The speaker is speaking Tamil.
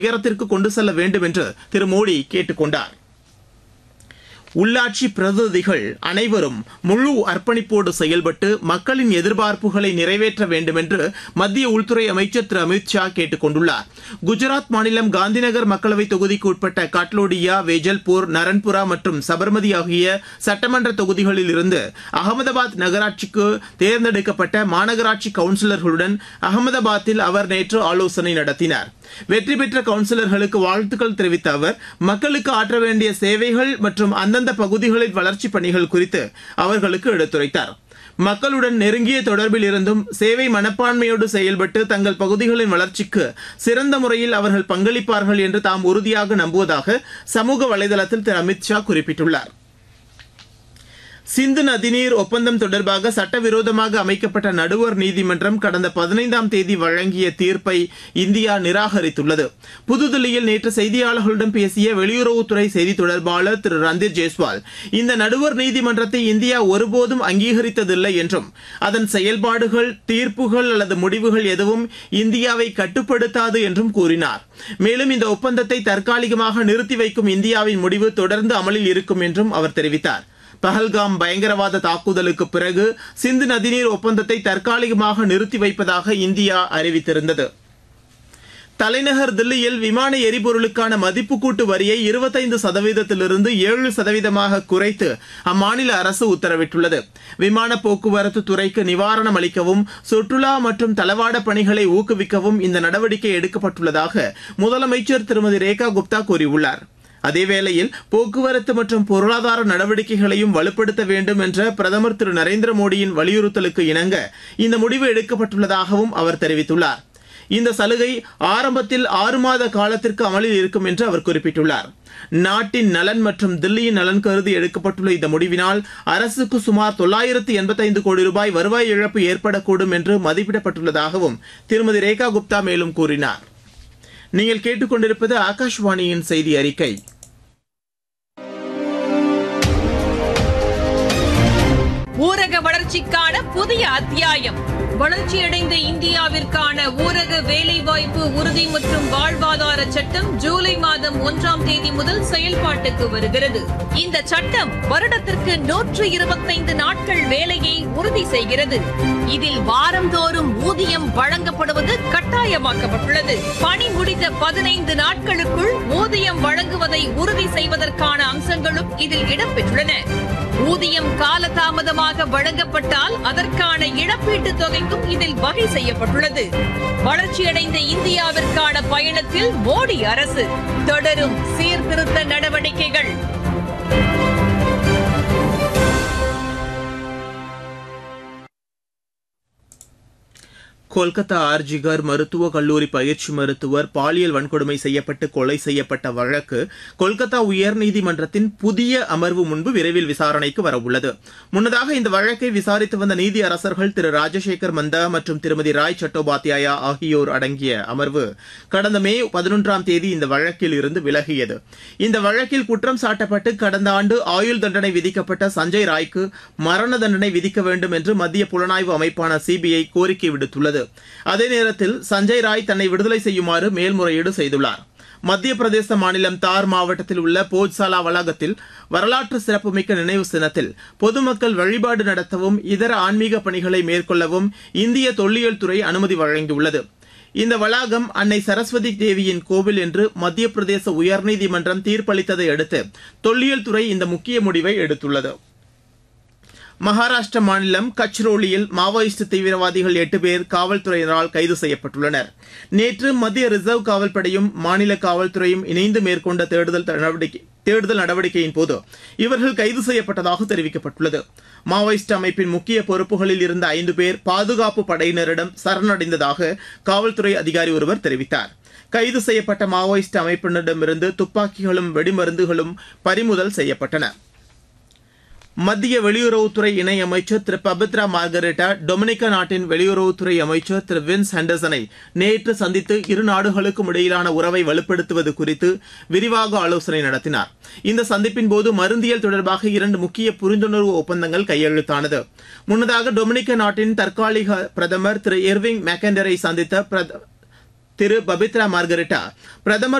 உயரத்திற்கு கொண்டு செல்ல வேண்டும் என்று திரு மோடி கேட்டுக் கொண்டார் உள்ளாட்சி பிரதிநிதிகள் அனைவரும் முழு அர்ப்பணிப்போடு செயல்பட்டு மக்களின் எதிர்பார்ப்புகளை நிறைவேற்ற வேண்டும் என்று மத்திய உள்துறை அமைச்சர் திரு அமித் ஷா கேட்டுக் கொண்டுள்ளார் குஜராத் மாநிலம் காந்திநகர் மக்களவைத் தொகுதிக்கு உட்பட்ட காட்லோடியா வேஜல்பூர் நரன்புரா மற்றும் சபர்மதி ஆகிய சட்டமன்ற தொகுதிகளில் இருந்து அகமதாபாத் நகராட்சிக்கு தேர்ந்தெடுக்கப்பட்ட மாநகராட்சி கவுன்சிலர்களுடன் அகமதாபாத்தில் அவர் நேற்று ஆலோசனை நடத்தினார் வெற்றி பெற்ற கவுன்சிலர்களுக்கு வாழ்த்துக்கள் தெரிவித்த அவர் மக்களுக்கு ஆற்ற வேண்டிய சேவைகள் மற்றும் அந்தந்த பகுதிகளின் வளர்ச்சிப் பணிகள் குறித்து அவர்களுக்கு எடுத்துரைத்தார் மக்களுடன் நெருங்கிய தொடர்பில் இருந்தும் சேவை மனப்பான்மையோடு செயல்பட்டு தங்கள் பகுதிகளின் வளர்ச்சிக்கு சிறந்த முறையில் அவர்கள் பங்களிப்பார்கள் என்று தாம் உறுதியாக நம்புவதாக சமூக வலைதளத்தில் திரு அமித் ஷா குறிப்பிட்டுள்ளார் சிந்து நதிநீர் ஒப்பந்தம் தொடர்பாக சட்டவிரோதமாக அமைக்கப்பட்ட நடுவர் நீதிமன்றம் கடந்த பதினைந்தாம் தேதி வழங்கிய தீர்ப்பை இந்தியா நிராகரித்துள்ளது புதுதில்லியில் நேற்று செய்தியாளர்களிடம் பேசிய வெளியுறவுத்துறை செய்தி தொடர்பாளர் திரு ரந்தீர் ஜெய்ஸ்வால் இந்த நடுவர் நீதிமன்றத்தை இந்தியா ஒருபோதும் அங்கீகரித்ததில்லை என்றும் அதன் செயல்பாடுகள் தீர்ப்புகள் அல்லது முடிவுகள் எதுவும் இந்தியாவை கட்டுப்படுத்தாது என்றும் கூறினார் மேலும் இந்த ஒப்பந்தத்தை தற்காலிகமாக நிறுத்தி வைக்கும் இந்தியாவின் முடிவு தொடர்ந்து அமலில் இருக்கும் என்றும் அவர் தெரிவித்தார் பஹல்காம் பயங்கரவாத தாக்குதலுக்கு பிறகு சிந்து நதிநீர் ஒப்பந்தத்தை தற்காலிகமாக நிறுத்தி வைப்பதாக இந்தியா அறிவித்திருந்தது தலைநகர் தில்லியில் விமான எரிபொருளுக்கான மதிப்பு கூட்டு வரியை இருபத்தைந்து சதவீதத்திலிருந்து ஏழு சதவீதமாக குறைத்து அம்மாநில அரசு உத்தரவிட்டுள்ளது விமான போக்குவரத்து துறைக்கு நிவாரணம் அளிக்கவும் சுற்றுலா மற்றும் தளவாட பணிகளை ஊக்குவிக்கவும் இந்த நடவடிக்கை எடுக்கப்பட்டுள்ளதாக முதலமைச்சர் திருமதி ரேகா குப்தா கூறியுள்ளார் அதேவேளையில் போக்குவரத்து மற்றும் பொருளாதார நடவடிக்கைகளையும் வலுப்படுத்த வேண்டும் என்ற பிரதமர் திரு நரேந்திர மோடியின் வலியுறுத்தலுக்கு இணங்க இந்த முடிவு எடுக்கப்பட்டுள்ளதாகவும் அவர் தெரிவித்துள்ளார் இந்த சலுகை ஆரம்பத்தில் ஆறு மாத காலத்திற்கு அமலில் இருக்கும் என்று அவர் குறிப்பிட்டுள்ளார் நாட்டின் நலன் மற்றும் தில்லியின் நலன் கருதி எடுக்கப்பட்டுள்ள இந்த முடிவினால் அரசுக்கு சுமார் தொள்ளாயிரத்து எண்பத்தைந்து கோடி ரூபாய் வருவாய் இழப்பு ஏற்படக்கூடும் என்று மதிப்பிடப்பட்டுள்ளதாகவும் திருமதி ரேகா குப்தா மேலும் கூறினார் நீங்கள் கேட்டுக்கொண்டிருப்பது ஆகாஷ்வாணியின் செய்தி அறிக்கை ஊரக வளர்ச்சிக்கான புதிய அத்தியாயம் வளர்ச்சியடைந்த இந்தியாவிற்கான ஊரக வேலைவாய்ப்பு உறுதி மற்றும் வாழ்வாதார சட்டம் ஜூலை மாதம் ஒன்றாம் தேதி முதல் செயல்பாட்டுக்கு வருகிறது இந்த சட்டம் வருடத்திற்கு நூற்று இருபத்தைந்து நாட்கள் வேலையை உறுதி செய்கிறது இதில் வாரந்தோறும் ஊதியம் வழங்கப்படுவது கட்டாயமாக்கப்பட்டுள்ளது பணி முடிந்த பதினைந்து நாட்களுக்குள் ஊதியம் வழங்குவதை உறுதி செய்வதற்கான அம்சங்களும் இதில் இடம்பெற்றுள்ளன ஊதியம் காலதாமதமாக வழங்கப்பட்டால் அதற்கான இழப்பீட்டுத் தொகைக்கும் இதில் வகை செய்யப்பட்டுள்ளது வளர்ச்சியடைந்த இந்தியாவிற்கான பயணத்தில் மோடி அரசு தொடரும் சீர்திருத்த நடவடிக்கைகள் கொல்கத்தா ஆர்ஜிகர் மருத்துவக் கல்லூரி பயிற்சி மருத்துவர் பாலியல் வன்கொடுமை செய்யப்பட்டு கொலை செய்யப்பட்ட வழக்கு கொல்கத்தா உயர்நீதிமன்றத்தின் புதிய அமர்வு முன்பு விரைவில் விசாரணைக்கு வரவுள்ளது முன்னதாக இந்த வழக்கை விசாரித்து வந்த நீதி அரசர்கள் திரு ராஜசேகர் மந்தா மற்றும் திருமதி ராய் சட்டோபாத்யாயா ஆகியோர் அடங்கிய அமர்வு கடந்த மே பதினொன்றாம் தேதி இந்த வழக்கில் இருந்து விலகியது இந்த வழக்கில் குற்றம் சாட்டப்பட்டு கடந்த ஆண்டு ஆயுள் தண்டனை விதிக்கப்பட்ட சஞ்சய் ராய்க்கு மரண தண்டனை விதிக்க வேண்டும் என்று மத்திய புலனாய்வு அமைப்பான சிபிஐ கோரிக்கை விடுத்துள்ளது அதே நேரத்தில் சஞ்சய் ராய் தன்னை விடுதலை செய்யுமாறு மேல்முறையீடு செய்துள்ளார் மத்திய பிரதேச மாநிலம் தார் மாவட்டத்தில் உள்ள போஜ்சாலா வளாகத்தில் வரலாற்று சிறப்புமிக்க நினைவு சின்னத்தில் பொதுமக்கள் வழிபாடு நடத்தவும் இதர ஆன்மீக பணிகளை மேற்கொள்ளவும் இந்திய தொல்லியல் துறை அனுமதி வழங்கியுள்ளது இந்த வளாகம் அன்னை சரஸ்வதி தேவியின் கோவில் என்று மத்திய பிரதேச உயர்நீதிமன்றம் தீர்ப்பளித்ததை அடுத்து தொல்லியல் துறை இந்த முக்கிய முடிவை எடுத்துள்ளது மகாராஷ்டிர மாநிலம் கச்ரோலியில் மாவோயிஸ்ட் தீவிரவாதிகள் எட்டு பேர் காவல்துறையினரால் கைது செய்யப்பட்டுள்ளனர் நேற்று மத்திய ரிசர்வ் காவல்படையும் மாநில காவல்துறையும் இணைந்து மேற்கொண்ட தேடுதல் நடவடிக்கை தேடுதல் நடவடிக்கையின் போது இவர்கள் கைது செய்யப்பட்டதாக தெரிவிக்கப்பட்டுள்ளது மாவோயிஸ்ட் அமைப்பின் முக்கிய பொறுப்புகளில் இருந்த ஐந்து பேர் பாதுகாப்பு படையினரிடம் சரணடைந்ததாக காவல்துறை அதிகாரி ஒருவர் தெரிவித்தார் கைது செய்யப்பட்ட மாவோயிஸ்ட் அமைப்பினரிடமிருந்து துப்பாக்கிகளும் வெடிமருந்துகளும் பறிமுதல் செய்யப்பட்டன மத்திய வெளியுறவுத்துறை இணை அமைச்சர் திரு பபித்ரா மார்கரெட்டா டொமினிகா நாட்டின் வெளியுறவுத்துறை அமைச்சர் திரு வின்ஸ் ஹெண்டர்சனை நேற்று சந்தித்து இரு நாடுகளுக்கும் இடையிலான உறவை வலுப்படுத்துவது குறித்து விரிவாக ஆலோசனை நடத்தினார் இந்த சந்திப்பின் போது மருந்தியல் தொடர்பாக இரண்டு முக்கிய புரிந்துணர்வு ஒப்பந்தங்கள் கையெழுத்தானது முன்னதாக டொமினிகா நாட்டின் தற்காலிக பிரதமர் திரு எர்விங் மெக்கண்டரை சந்தித்த திரு பபித்ரா மார்கரெட்டா பிரதமர்